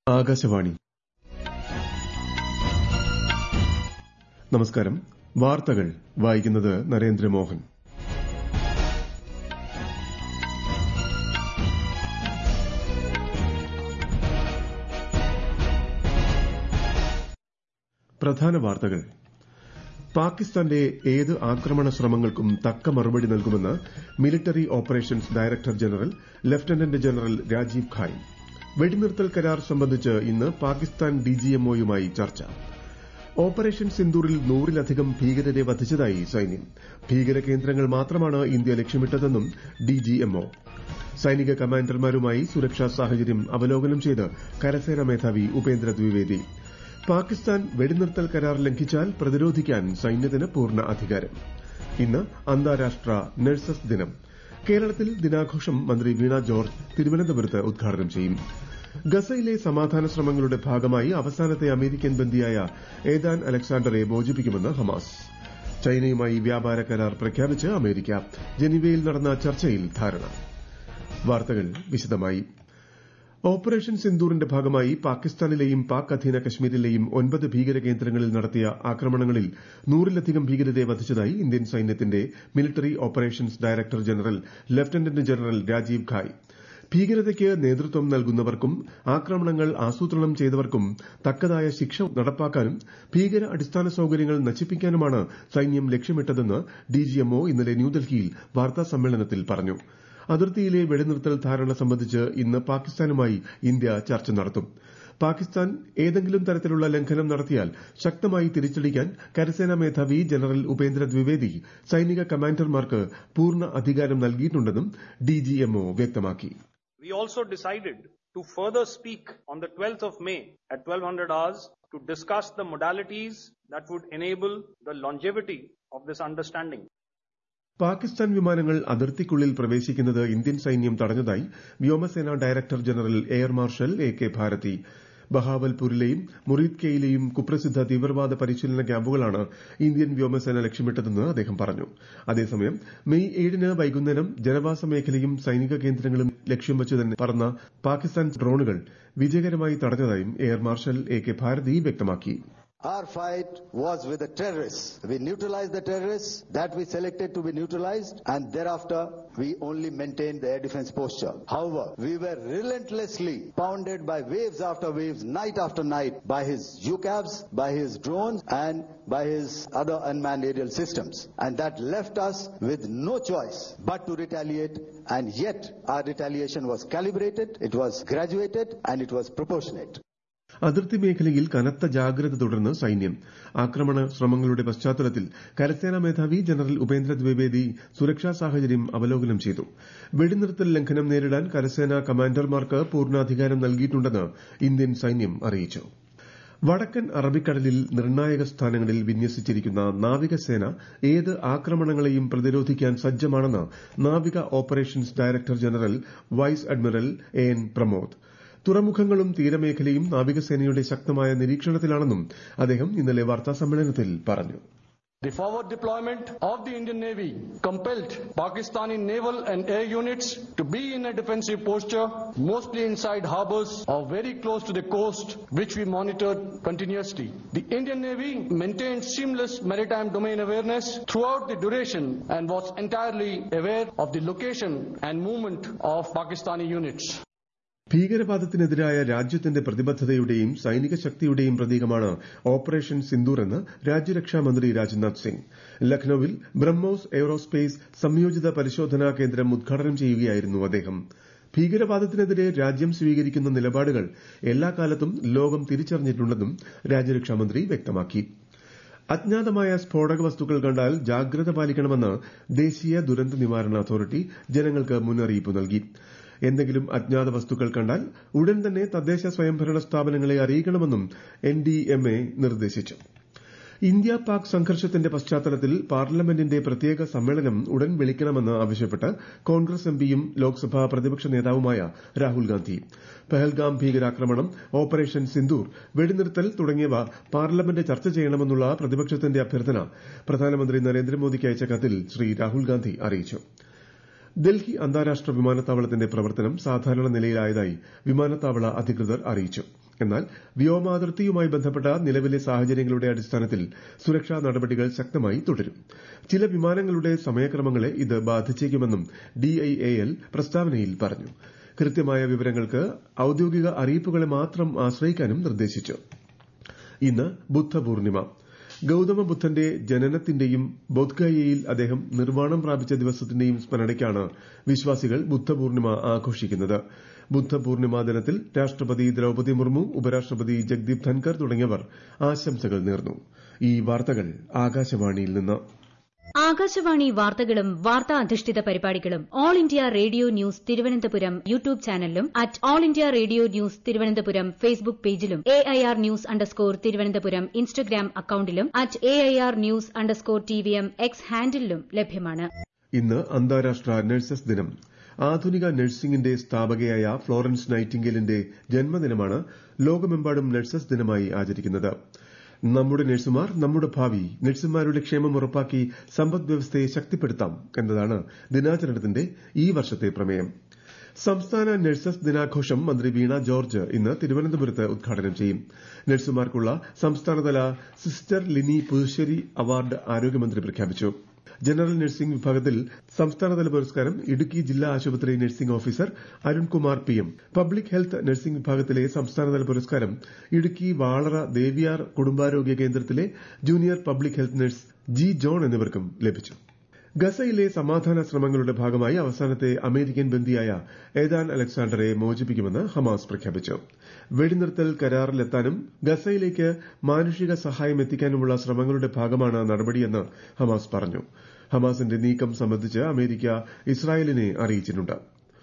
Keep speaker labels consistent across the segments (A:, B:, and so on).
A: ആകാശവാണി നമസ്കാരം വാർത്തകൾ വായിക്കുന്നത് നരേന്ദ്രമോഹൻ പ്രധാന വാർത്തകൾ പാകിസ്ഥാന്റെ ഏത് ആക്രമണ ശ്രമങ്ങൾക്കും തക്ക മറുപടി നൽകുമെന്ന് military operations director general lieutenant general Rajiv Ghai വെടിനിർത്തൽ കരാർ സംബന്ധിച്ച് ഇന്ന് പാകിസ്ഥാൻ ഡിജിഎംഒയുമായി ചർച്ച ഓപ്പറേഷൻ സിന്ദൂറിൽ നൂറിലധികം ഭീകരരെ വധിച്ചതായി സൈന്യം ഭീകര കേന്ദ്രങ്ങൾ മാത്രമാണ് ഇന്ത്യ ലക്ഷ്യമിട്ടതെന്നും ഡിജിഎംഒ സൈനിക കമാൻഡർമാരുമായി സുരക്ഷാ സാഹചര്യം അവലോകനം ചെയ്ത് കരസേനാ മേധാവി ഉപേന്ദ്ര ദ്വിവേദി പാകിസ്ഥാൻ വെടിനിർത്തൽ കരാർ ലംഘിച്ചാൽ പ്രതിരോധിക്കാൻ സൈന്യത്തിന് പൂർണ്ണ അധികാരം ഇന്ന് അന്താരാഷ്ട്ര നഴ്സസ് ദിനം കേരളത്തിൽ ദിനാഘോഷം മന്ത്രി വീണ ജോർജ് തിരുവനന്തപുരത്ത് ഉദ്ഘാടനം ചെയ്യും ഗസയിലെ സമാധാന ശ്രമങ്ങളുടെ ഭാഗമായി അവസാനത്തെ അമേരിക്കൻ ബന്ദിയായ ഏതാൻ അലക്സാണ്ടറെ മോചിപ്പിക്കുമെന്ന് ഹമാസ് ചൈനയുമായി വ്യാപാര കരാർ പ്രഖ്യാപിച്ച് അമേരിക്ക ജനീവയിൽ നടന്ന ചർച്ചയിൽ ധാരണ വാർത്തകൾ വിശദമായി ഓപ്പറേഷൻ സിന്ദൂറിന്റെ ഭാഗമായി പാകിസ്ഥാനിലെയും പാക് അധീന കശ്മീരിലെയും ഒൻപത് ഭീകര കേന്ദ്രങ്ങളിൽ നടത്തിയ ആക്രമണങ്ങളിൽ നൂറിലധികം ഭീകരരെ വധിച്ചതായി ഇന്ത്യൻ സൈന്യത്തിന്റെ military operations director general lieutenant general Rajiv Ghai ഭീകരതയ്ക്ക് നേതൃത്വം നൽകുന്നവർക്കും ആക്രമണങ്ങൾ ആസൂത്രണം ചെയ്തവർക്കും തക്കതായ ശിക്ഷ നടപ്പാക്കാനും ഭീകര അടിസ്ഥാന സൌകര്യങ്ങൾ നശിപ്പിക്കാനുമാണ് സൈന്യം ലക്ഷ്യമിട്ടതെന്ന് ഡിജിഎംഒ ഇന്നലെ ന്യൂഡൽഹിയിൽ വാർത്താ സമ്മേളനത്തിൽ പറഞ്ഞു അതിർത്തിയിലെ വെടിനിർത്തൽ ധാരണ സംബന്ധിച്ച് ഇന്ന് പാകിസ്ഥാനുമായി ഇന്ത്യ ചർച്ച നടത്തും പാകിസ്ഥാൻ ഏതെങ്കിലും തരത്തിലുള്ള ലംഘനം നടത്തിയാൽ ശക്തമായി തിരിച്ചടിക്കാൻ കരസേനാ മേധാവി ജനറൽ ഉപേന്ദ്ര ദ്വിവേദി സൈനിക കമാൻഡർമാർക്ക് പൂർണ്ണ അധികാരം നൽകിയിട്ടുണ്ടെന്നും ഡിജിഎംഒ വ്യക്തമാക്കി
B: We also decided to further speak on the 12th of May at 1200 hours to discuss the modalities that would enable the longevity of this understanding.
A: Pakistan വിമാനങ്ങൾ അതിർത്തിക്കുള്ളിൽ പ്രവേശിക്കുന്നത് ഇന്ത്യൻ സൈന്യം തടഞ്ഞതായി വ്യോമസേന director general air marshal A K Bharti ബഹാവൽപൂരിലെയും മുറീദ്കയിലെയും കുപ്രസിദ്ധ തീവ്രവാദ പരിശീലന ക്യാമ്പുകളാണ് ഇന്ത്യൻ വ്യോമസേന ലക്ഷ്യമിട്ടതെന്ന് അദ്ദേഹം പറഞ്ഞു അതേസമയം മെയ് ഏഴിന് വൈകുന്നേരം ജനവാസ മേഖലയും സൈനിക കേന്ദ്രങ്ങളും ലക്ഷ്യം വെച്ച് തന്നെ പറന്ന പാകിസ്ഥാൻ ഡ്രോണുകൾ വിജയകരമായി തടഞ്ഞതായും air marshal A K Bharti വ്യക്തമാക്കി
C: Our fight was with the terrorists. We neutralized the terrorists that we selected to be neutralized and thereafter we only maintained the air defense posture. However, we were relentlessly pounded by waves after waves, night after night by his UCAVs, by his drones and by his other unmanned aerial systems. And that left us with no choice but to retaliate and yet our retaliation was calibrated, it was graduated and it was proportionate.
A: അതിർത്തി മേഖലയിൽ കനത്ത ജാഗ്രത തുടർന്ന് സൈന്യം ആക്രമണ ശ്രമങ്ങളുടെ പശ്ചാത്തലത്തിൽ കരസേനാ മേധാവി ജനറൽ ഉപേന്ദ്ര ദ്വിവേദി സുരക്ഷാ സാഹചര്യം അവലോകനം ചെയ്തു വെടിനിർത്തൽ ലംഘനം നേരിടാൻ കരസേനാ കമാൻഡർമാർക്ക് പൂർണ്ണാധികാരം നൽകിയിട്ടുണ്ടെന്ന് ഇന്ത്യൻ സൈന്യം അറിയിച്ചു വടക്കൻ അറബിക്കടലിൽ നിർണായക സ്ഥാനങ്ങളിൽ വിന്യസിച്ചിരിക്കുന്ന നാവികസേന ഏത് ആക്രമണങ്ങളെയും പ്രതിരോധിക്കാൻ സജ്ജമാണെന്ന് നാവിക operations director general vice admiral A N Pramod തുറമുഖങ്ങളും തീരമേഖലയും നാവികസേനയുടെ ശക്തമായ നിരീക്ഷണത്തിലാണെന്നും അദ്ദേഹം ഇന്നലെ വാർത്താസമ്മേളനത്തിൽ പറഞ്ഞു
D: The forward deployment of the Indian Navy compelled Pakistani naval and air units to be in a defensive posture, mostly inside harbors or very close to the coast, which we monitored continuously. The Indian Navy maintained seamless maritime domain awareness throughout the duration and was entirely aware of the location and movement of Pakistani units.
A: ഭീകരവാദത്തിനെതിരായ രാജ്യത്തിന്റെ പ്രതിബദ്ധതയുടെയും സൈനിക ശക്തിയുടെയും പ്രതീകമാണ് operation Sindoor എന്ന് രാജ്യരക്ഷാമന്ത്രി രാജ്നാഥ് സിംഗ് ലക്നൌവിൽ BrahMos aerospace സംയോജിത പരിശോധനാ കേന്ദ്രം ഉദ്ഘാടനം ചെയ്യുകയായിരുന്നു അദ്ദേഹം ഭീകരവാദത്തിനെതിരെ രാജ്യം സ്വീകരിക്കുന്ന നിലപാടുകൾ എല്ലാ കാലത്തും ലോകം തിരിച്ചറിഞ്ഞിട്ടുണ്ടെന്നും രാജ്യരക്ഷാമന്ത്രി വ്യക്തമാക്കി അജ്ഞാതമായ സ്ഫോടക വസ്തുക്കൾ കണ്ടാൽ ജാഗ്രത പാലിക്കണമെന്ന് ദേശീയ ദുരന്ത നിവാരണ അതോറിറ്റി ജനങ്ങൾക്ക് മുന്നറിയിപ്പ് നൽകി എന്തെങ്കിലും അജ്ഞാത വസ്തുക്കൾ കണ്ടാൽ ഉടൻ തന്നെ തദ്ദേശ സ്വയംഭരണ സ്ഥാപനങ്ങളെ അറിയിക്കണമെന്നും എൻഡിഎംഎ നിർദ്ദേശിച്ചു ഇന്ത്യ പാക് സംഘർഷത്തിന്റെ പശ്ചാത്തലത്തിൽ പാർലമെന്റിന്റെ പ്രത്യേക സമ്മേളനം ഉടൻ വിളിക്കണമെന്ന് ആവശ്യപ്പെട്ട് കോൺഗ്രസ് എംപിയും ലോക്സഭാ പ്രതിപക്ഷ നേതാവുമായ രാഹുൽ ഗാന്ധി പഹൽഗാം ഭീകരാക്രമണം ഓപ്പറേഷൻ സിന്ദൂർ വെടിനിർത്തൽ തുടങ്ങിയവ പാർലമെന്റ് ചർച്ച ചെയ്യണമെന്നുള്ള പ്രതിപക്ഷത്തിന്റെ അഭ്യർത്ഥന പ്രധാനമന്ത്രി നരേന്ദ്രമോദിക്ക് അയച്ച കത്തിൽ ശ്രീ രാഹുൽ ഗാന്ധി അറിയിച്ചു ഡൽഹി അന്താരാഷ്ട്ര വിമാനത്താവളത്തിന്റെ പ്രവർത്തനം സാധാരണ നിലയിലായതായി വിമാനത്താവള അധികൃതർ അറിയിച്ചു എന്നാൽ വ്യോമാതിർത്തിയുമായി ബന്ധപ്പെട്ട നിലവിലെ സാഹചര്യങ്ങളുടെ അടിസ്ഥാനത്തിൽ സുരക്ഷാ നടപടികൾ ശക്തമായി തുടരും ചില വിമാനങ്ങളുടെ സമയക്രമങ്ങളെ ഇത് ബാധിച്ചേക്കുമെന്നും ഡിഐഎഎൽ പ്രസ്താവനയിൽ പറഞ്ഞു കൃത്യമായ വിവരങ്ങൾക്ക് ഔദ്യോഗിക അറിയിപ്പുകളെ മാത്രം ആശ്രയിക്കാനും നിർദ്ദേശിച്ചു ഇന്ന് ബുദ്ധപൂർണിമ ഗൌതമ ബുദ്ധന്റെ ജനനത്തിന്റെയും ബോധ്ഗയയിൽ അദ്ദേഹം നിർവ്വാണം പ്രാപിച്ച ദിവസത്തിന്റെയും സ്മരണയ്ക്കാണ് വിശ്വാസികൾ ബുദ്ധപൂർണിമ ആഘോഷിക്കുന്നത് ബുദ്ധപൂർണിമ ദിനത്തിൽ രാഷ്ട്രപതി ദ്രൌപദി മുർമു ഉപരാഷ്ട്രപതി ജഗ്ദീപ് ധൻകർ തുടങ്ങിയവർ ആശംസകൾ നേർന്നു ഈ വാർത്തകൾ ആകാശവാണിയിൽ നിന്ന്
E: ആകാശവാണി വാർത്തകളും വാർത്താ അധിഷ്ഠിത പരിപാടികളും All India Radio news Thiruvananthapuram YouTube ചാനലിലും at All India Radio news Thiruvananthapuram Facebook പേജിലും A I R news underscore Thiruvananthapuram Instagram അക്കൌണ്ടിലും at A I R news underscore T V M X ഹാൻഡിലും ലഭ്യമാണ്
A: ഇന്ന് അന്താരാഷ്ട്ര നഴ്സസ് ദിനം ആധുനിക നഴ്സിംഗിന്റെ സ്ഥാപകയായ ഫ്ലോറൻസ് നൈറ്റിംഗേലിന്റെ ജന്മദിനമാണ് ലോകമെമ്പാടും നഴ്സസ് ദിനമായി ആചരിക്കുന്നത് നമ്മുടെ നഴ്സുമാർ നമ്മുടെ ഭാവി നഴ്സുമാരുടെ ക്ഷേമം ഉറപ്പാക്കി സമ്പദ് വ്യവസ്ഥയെ ശക്തിപ്പെടുത്താം എന്നതാണ് ദിനാചരണത്തിന്റെ ഈ വർഷത്തെ പ്രമേയം സംസ്ഥാന നഴ്സസ് ദിനാഘോഷം മന്ത്രി വീണ ജോർജ് ഇന്ന് തിരുവനന്തപുരത്ത് ഉദ്ഘാടനം ചെയ്യും നഴ്സുമാർക്കുള്ള സംസ്ഥാനതല സിസ്റ്റർ ലിനി പുതുശ്ശേരി അവാർഡ് ആരോഗ്യമന്ത്രി പ്രഖ്യാപിച്ചു ജനറൽ നഴ്സിംഗ് വിഭാഗത്തിൽ സംസ്ഥാനതല പുരസ്കാരം ഇടുക്കി ജില്ലാ ആശുപത്രി nursing officer Arunkumar P M public health nursing വിഭാഗത്തിലെ സംസ്ഥാനതല പുരസ്കാരം ഇടുക്കി വാളറ ദേവിയാർ കുടുംബാരോഗ്യ കേന്ദ്രത്തിലെ junior public health nurse G John എന്നിവർക്കും ലഭിച്ചു ഗസയിലെ സമാധാന ശ്രമങ്ങളുടെ ഭാഗമായി അവസാനത്തെ അമേരിക്കൻ ബന്ദിയായ ഏതാൻ അലക്സാണ്ടറെ മോചിപ്പിക്കുമെന്ന് ഹമാസ് പ്രഖ്യാപിച്ചു വെടിനിർത്തൽ കരാറിലെത്താനും ഗസയിലേക്ക് മാനുഷിക സഹായം എത്തിക്കാനുമുള്ള ശ്രമങ്ങളുടെ ഭാഗമാണ് നടപടിയെന്ന് ഹമാസ് പറഞ്ഞു ഹമാസിന്റെ നീക്കം സംബന്ധിച്ച് അമേരിക്ക ഇസ്രായേലിനെ അറിയിച്ചിട്ടുണ്ട്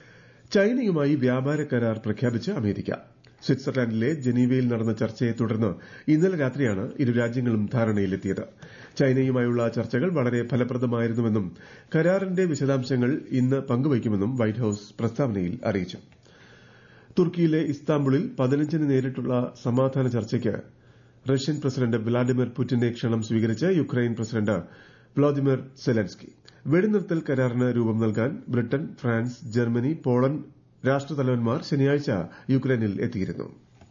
A: ചൈനയുമായി വ്യാപാര കരാർ പ്രഖ്യാപിച്ച് അമേരിക്ക സ്വിറ്റ്സർലാൻഡിലെ ജനീവയിൽ നടന്ന ചർച്ചയെ തുടർന്ന് ഇന്നലെ രാത്രിയാണ് ഇരു രാജ്യങ്ങളും ധാരണയിലെത്തിയത് ചൈനയുമായുള്ള ചർച്ചകൾ വളരെ ഫലപ്രദമായിരുന്നുവെന്നും കരാറിന്റെ വിശദാംശങ്ങൾ ഇന്ന് പങ്കുവയ്ക്കുമെന്നും വൈറ്റ് ഹൌസ് പ്രസ്താവനയിൽ അറിയിച്ചു തുർക്കിയിലെ ഇസ്താംബുളിൽ പതിനഞ്ചിന് നേരിട്ടുള്ള സമാധാന ചർച്ചയ്ക്ക് റഷ്യൻ പ്രസിഡന്റ് വ്ളാഡിമിർ പുടിന്റെ ക്ഷണം സ്വീകരിച്ച് യുക്രൈൻ പ്രസിഡന്റ് വ്ളാദിമിർ സെലൻസ്കി വെടിനിർത്തൽ കരാറിന് രൂപം നൽകാൻ ബ്രിട്ടൻ ഫ്രാൻസ് ജർമ്മനി പോളണ്ട് രാഷ്ട്രതലവന്മാർ ശനിയാഴ്ച യുക്രൈനിൽ എത്തിയിരുന്നു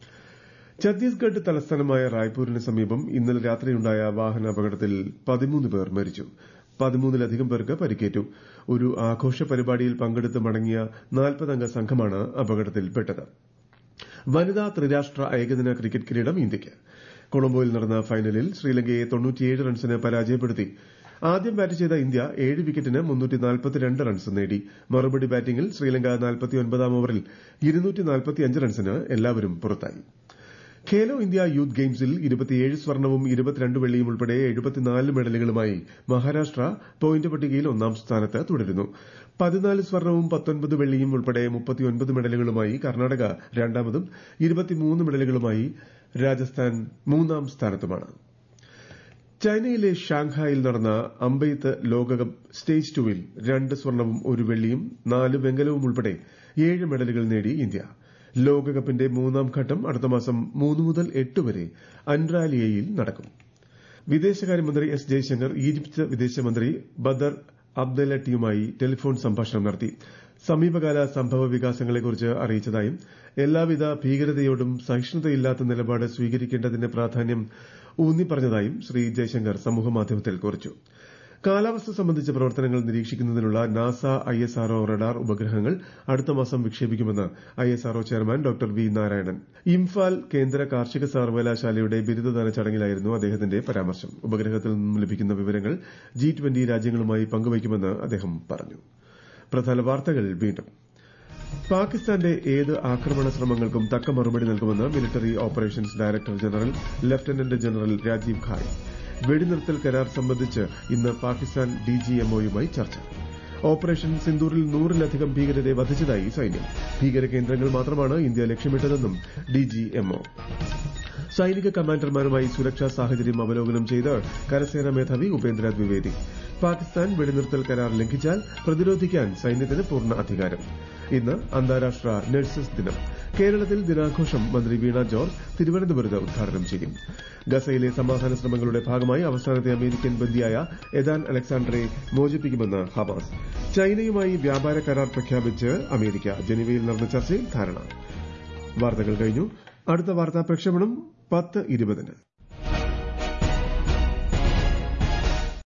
A: ഛത്തീസ്ഗഡ് തലസ്ഥാനമായ റായ്പൂരിന് സമീപം ഇന്നലെ രാത്രിയുണ്ടായ വാഹനാപകടത്തിൽ പതിമൂന്ന് പേർ മരിച്ചു പതിമൂന്നിലധികം പേർക്ക് പരിക്കേറ്റു ഒരു ആഘോഷ പരിപാടിയിൽ പങ്കെടുത്ത് മടങ്ങിയ നാൽപ്പതംഗ സംഘമാണ് അപകടത്തിൽപ്പെട്ടത് വനിതാ ത്രിരാഷ്ട്ര ഏകദിന ക്രിക്കറ്റ് കിരീടം ഇന്ത്യയ്ക്ക് കൊളംബോയിൽ നടന്ന ഫൈനലിൽ ശ്രീലങ്കയെ തൊണ്ണൂറ്റിയേഴ് റൺസിന് പരാജയപ്പെടുത്തി ആദ്യം ബാറ്റ് ചെയ്ത ഇന്ത്യ ഏഴ് വിക്കറ്റിന് റൺസ് നേടി മറുപടി ബാറ്റിംഗിൽ ശ്രീലങ്ക നാൽപ്പത്തിയൊൻപതാം ഓവറിൽ റൺസിന് എല്ലാവരും പുറത്തായി ഖേലോ ഇന്ത്യ യൂത്ത് ഗെയിംസിൽ ഇരുപത്തിയേഴ് സ്വർണവും ഇരുപത്തിരണ്ട് വെള്ളിയും ഉൾപ്പെടെ എഴുപത്തിനാല് മെഡലുകളുമായി മഹാരാഷ്ട്ര പോയിന്റ് പട്ടികയിൽ ഒന്നാം സ്ഥാനത്ത് തുടരുന്നു പതിനാല് സ്വർണവും പത്തൊൻപത് വെള്ളിയും ഉൾപ്പെടെ മുപ്പത്തിയൊൻപത് മെഡലുകളുമായി കർണാടക രണ്ടാമതും ഇരുപത്തിമൂന്ന് മെഡലുകളുമായി രാജസ്ഥാൻ മൂന്നാം സ്ഥാനത്തുമാണ് ചൈനയിലെ ഷാങ്ഹായിൽ നടന്ന അമ്പെയ്ത്ത് ലോകകപ്പ് സ്റ്റേജ് ടുവിൽ രണ്ട് സ്വർണവും ഒരു വെള്ളിയും നാല് വെങ്കലവും ഉൾപ്പെടെ ഏഴ് മെഡലുകൾ നേടി ഇന്ത്യ ലോകകപ്പിന്റെ മൂന്നാം ഘട്ടം അടുത്ത മാസം മൂന്ന് മുതൽ എട്ട് വരെ അൻറാലിയയിൽ നടക്കും വിദേശകാര്യമന്ത്രി എസ് ജയശങ്കർ ഈജിപ്ത് വിദേശമന്ത്രി ബദർ അബ്ദലട്ടിയുമായി ടെലിഫോൺ സംഭാഷണം നടത്തി സമീപകാല സംഭവ വികാസങ്ങളെക്കുറിച്ച് അറിയിച്ചതായും എല്ലാവിധ ഭീകരതയോടും സഹിഷ്ണുതയില്ലാത്ത നിലപാട് സ്വീകരിക്കേണ്ടതിന്റെ പ്രാധാന്യം ഊന്നിപ്പറഞ്ഞതായും ശ്രീ ജയശങ്കർ സമൂഹമാധ്യമത്തിൽ കുറിച്ചു കാലാവസ്ഥ സംബന്ധിച്ച പ്രവർത്തനങ്ങൾ നിരീക്ഷിക്കുന്നതിനുള്ള നാസ ഐഎസ്ആർഒ റഡാർ ഉപഗ്രഹങ്ങൾ അടുത്ത മാസം വിക്ഷേപിക്കുമെന്ന് ISRO chairman doctor V Narayanan Imphal കേന്ദ്ര കാർഷിക സർവകലാശാലയുടെ ബിരുദദാന ചടങ്ങിലായിരുന്നു അദ്ദേഹത്തിന്റെ പരാമർശം ഉപഗ്രഹത്തിൽ നിന്നും ലഭിക്കുന്ന വിവരങ്ങൾ ജി ട്വന്റി രാജ്യങ്ങളുമായി പങ്കുവയ്ക്കുമെന്ന് അദ്ദേഹം പറഞ്ഞു പ്രധാന വാർത്തകൾ വീണ്ടും പാകിസ്ഥാന്റെ ഏത് ആക്രമണ ശ്രമങ്ങൾക്കും തക്ക മറുപടി നൽകുമെന്ന് military operations director general lieutenant general Rajiv Ghai വെടിനിർത്തൽ കരാർ സംബന്ധിച്ച് ഇന്ന് പാകിസ്ഥാൻ ഡിജിഎംഒയുമായി ചർച്ച ഓപ്പറേഷൻ സിന്ദൂറിൽ നൂറിലധികം ഭീകരരെ വധിച്ചതായി സൈന്യം ഭീകര കേന്ദ്രങ്ങൾ മാത്രമാണ് ഇന്ത്യ ലക്ഷ്യമിട്ടതെന്നും ഡിജിഎംഒ സൈനിക കമാൻഡർമാരുമായി സുരക്ഷാ സാഹചര്യം അവലോകനം ചെയ്ത് കരസേനാ മേധാവി ഉപേന്ദ്ര ദ്വിവേദി പാകിസ്ഥാൻ വെടിനിർത്തൽ കരാർ ലംഘിച്ചാൽ പ്രതിരോധിക്കാൻ സൈന്യത്തിന് പൂർണ്ണ അധികാരം ഇന്ന് അന്താരാഷ്ട്ര നഴ്സസ് ദിനം കേരളത്തിൽ ദിനാഘോഷം മന്ത്രി വീണ ജോർജ് തിരുവനന്തപുരത്ത് ഉദ്ഘാടനം ചെയ്യും ഗസയിലെ സമാധാന ശ്രമങ്ങളുടെ ഭാഗമായി അവസാനത്തെ അമേരിക്കൻ ബന്ദിയായ എദാൻ അലക്സാണ്ടറെ മോചിപ്പിക്കുമെന്ന് ഹമാസ് ചൈനയുമായി വ്യാപാര കരാർ പ്രഖ്യാപിച്ച് അമേരിക്ക ജനീവയിൽ നടന്ന ചർച്ചയിൽ ധാരണ വാർത്തകൾ കഴിഞ്ഞു അടുത്ത വാർത്താ പ്രക്ഷേപണം പത്ത് ഇരുപതിന്